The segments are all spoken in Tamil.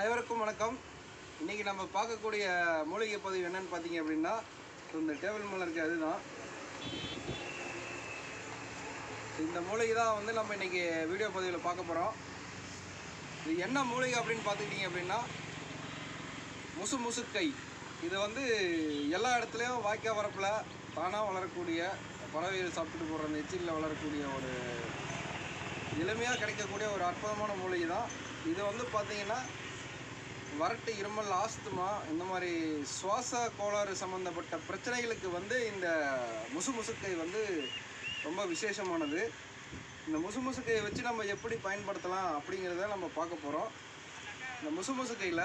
அனைவருக்கும் வணக்கம் இன்னைக்கு நம்ம பார்க்கக்கூடிய மூலிகை பதிவு என்னன்னு பார்த்தீங்க அப்படின்னா இந்த டேபிள் மேலே இருக்க அதுதான் இந்த மூலிகை தான் வந்து நம்ம இன்னைக்கு வீடியோ பதிவில் பார்க்க போகிறோம் இது என்ன மூலிகை அப்படின்னு பார்த்துக்கிட்டிங்க அப்படின்னா முசு முசுக்கை இது வந்து எல்லா இடத்துலையும் வாய்க்கால் வரப்பில் தானாக வளரக்கூடிய பறவைகள் சாப்பிட்டுட்டு போகிற அந்த எச்சிலில் வளரக்கூடிய ஒரு எளிமையாக கிடைக்கக்கூடிய ஒரு அற்புதமான மூலிகை தான் இது வந்து பார்த்தீங்கன்னா வறட்டு இருமல் ஆஸ்துமா இந்த மாதிரி சுவாச கோளாறு சம்மந்தப்பட்ட பிரச்சனைகளுக்கு வந்து இந்த முசு முசுக்கை வந்து ரொம்ப விசேஷமானது இந்த முசு முசுக்கையை வச்சு நம்ம எப்படி பயன்படுத்தலாம் அப்படிங்கிறத நம்ம பார்க்க போகிறோம் இந்த முசு முசுக்கையில்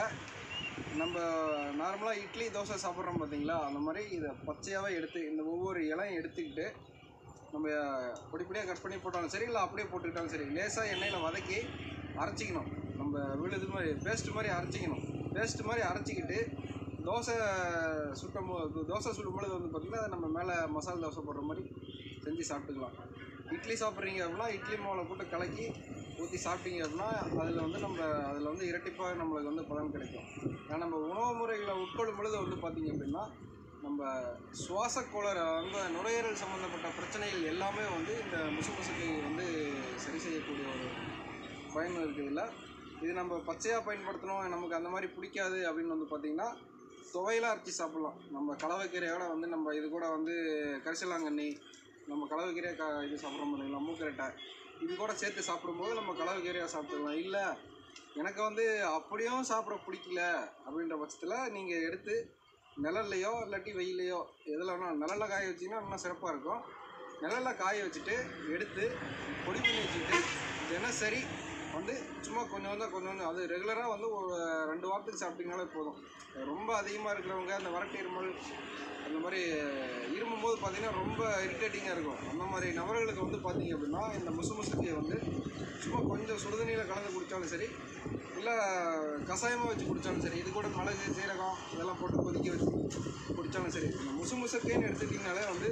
நம்ம நார்மலாக இட்லி தோசை சாப்பிட்றோம் பார்த்தீங்களா அந்த மாதிரி இதை பச்சையாகவே எடுத்து இந்த ஒவ்வொரு இலையும் எடுத்துக்கிட்டு நம்ம பொடி பொடியாக கட் பண்ணி போட்டாலும் சரி இல்லை அப்படியே போட்டுக்கிட்டாலும் சரி லேசாக எண்ணெயில் வதக்கி அரைச்சிக்கணும் நம்ம விழுது மாதிரி பேஸ்ட் மாதிரி அரைச்சிக்கணும் பேஸ்ட் மாதிரி அரைச்சிக்கிட்டு தோசை சுட்டும் போது தோசை சுடும் பொழுது வந்து பார்த்திங்கன்னா அதை நம்ம மேலே மசாலா தோசை போடுற மாதிரி செஞ்சு சாப்பிட்டுக்கலாம் இட்லி சாப்பிட்றீங்க அப்படின்னா இட்லி மாவில் போட்டு கலக்கி ஊற்றி சாப்பிட்டீங்க அப்படின்னா அதில் வந்து நம்ம அதில் வந்து இரட்டிப்பாக நம்மளுக்கு வந்து பலன் கிடைக்கும் ஏன்னா நம்ம உணவு முறைகளை உட்கொள்ளும் பொழுது வந்து பார்த்திங்க அப்படின்னா நம்ம சுவாச கோளாறு அந்த நுரையீரல் சம்மந்தப்பட்ட பிரச்சனைகள் எல்லாமே வந்து இந்த முசு முசுக்கை வந்து சரி செய்யக்கூடிய ஒரு பயன் இருக்குது இல்லை இது நம்ம பச்சையாக பயன்படுத்தணும் நமக்கு அந்த மாதிரி பிடிக்காது அப்படின்னு வந்து பார்த்திங்கன்னா துவையலாக அரைச்சி சாப்பிட்லாம் நம்ம கலவைக்கீரையோட வந்து நம்ம இது கூட வந்து கரிசலாங்கண்ணி நம்ம கலவைக்கீரையை க இது சாப்பிட்றோம் பார்த்தீங்களா மூக்கரட்டை இது கூட சேர்த்து சாப்பிடும்போது நம்ம கலவைக்கீரையாக சாப்பிட்டுக்கலாம் இல்லை எனக்கு வந்து அப்படியும் சாப்பிட பிடிக்கல அப்படின்ற பட்சத்தில் நீங்கள் எடுத்து நிழல்லையோ இல்லாட்டி வெயிலையோ எதில் வேணால் நிழல்ல காய வச்சிங்கன்னா இன்னும் சிறப்பாக இருக்கும் நிழல்ல காய வச்சுட்டு எடுத்து பொடி பண்ணி வச்சுக்கிட்டு தினசரி வந்து சும்மா கொஞ்சம் கொஞ்சம் கொஞ்சம் கொஞ்சம் அது ரெகுலராக வந்து ஒரு ரெண்டு வாரத்துக்கு சாப்பிட்டீங்கனாலே போதும் ரொம்ப அதிகமாக இருக்கிறவங்க அந்த வறட்டு இருமல் அந்த மாதிரி இருமும் போது பார்த்தீங்கன்னா ரொம்ப இரிட்டேட்டிங்காக இருக்கும் அந்த மாதிரி நபர்களுக்கு வந்து பார்த்தீங்க அப்படின்னா இந்த முசு முசுக்கையை வந்து சும்மா கொஞ்சம் சுடுதண்ணியில் கலந்து குடித்தாலும் சரி இல்லை கஷாயமாக வச்சு குடித்தாலும் சரி இது கூட மிளகு சீரகம் இதெல்லாம் போட்டு கொதிக்க வச்சு குடித்தாலும் சரி இந்த முசு முசுக்கைன்னு எடுத்துக்கிட்டிங்கனாலே வந்து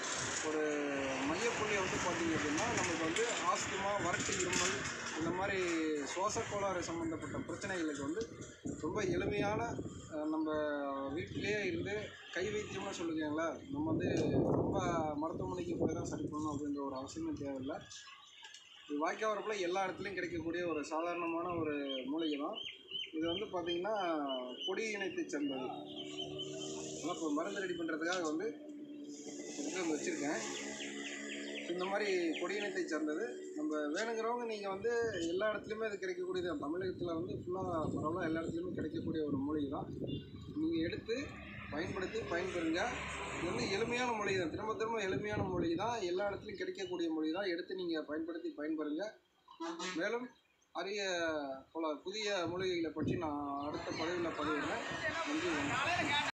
ஒரு மையப்புள்ளியை வந்து பார்த்தீங்க அப்படின்னா நமக்கு வந்து ஆஸ்துமா வறட்டு இருமல் இந்த மாதிரி சுவாச கோளாறு சம்மந்தப்பட்ட பிரச்சனைகளுக்கு வந்து ரொம்ப எளிமையான அஹ், நம்ம வீட்டிலேயே இருந்து கை வைத்தியம்னு சொல்லுவீங்களா நம்ம வந்து ரொம்ப மருத்துவமனைக்கு போய் தான் சரி பண்ணணும் அப்படின்ற ஒரு அவசியமே தேவையில்லை இது வாய்க்கால் வரப்பில் எல்லா இடத்துலையும் கிடைக்கக்கூடிய ஒரு சாதாரணமான ஒரு மூலிகை தான் இது வந்து பார்த்திங்கன்னா கொடி இனத்தை சேர்ந்தது ஆனால் இப்போ மருந்து ரெடி பண்ணுறதுக்காக வந்து எடுத்து வந்து வச்சுருக்கேன் இந்த மாதிரி கொடியினத்தை சேர்ந்தது நம்ம வேணுங்கிறவங்க நீங்கள் வந்து எல்லா இடத்துலையுமே அது கிடைக்கக்கூடியது தான். தமிழகத்தில் வந்து ஃபுல்லாக பரவலாக எல்லா இடத்துலையுமே கிடைக்கக்கூடிய ஒரு மூலிகை தான் நீங்கள் எடுத்து பயன்படுத்தி பயன்பெறுங்க இது வந்து எளிமையான மூலிகை தான் திரும்ப திரும்ப எளிமையான மூலிகை தான் எல்லா இடத்துலையும் கிடைக்கக்கூடிய மூலிகை தான் எடுத்து நீங்கள் பயன்படுத்தி பயன்பெறுங்க மேலும் அரிய பல புதிய மூலிகைகளை பற்றி நான் அடுத்த பதிவில் பதிவிடுறேன் நன்றி வணக்கம்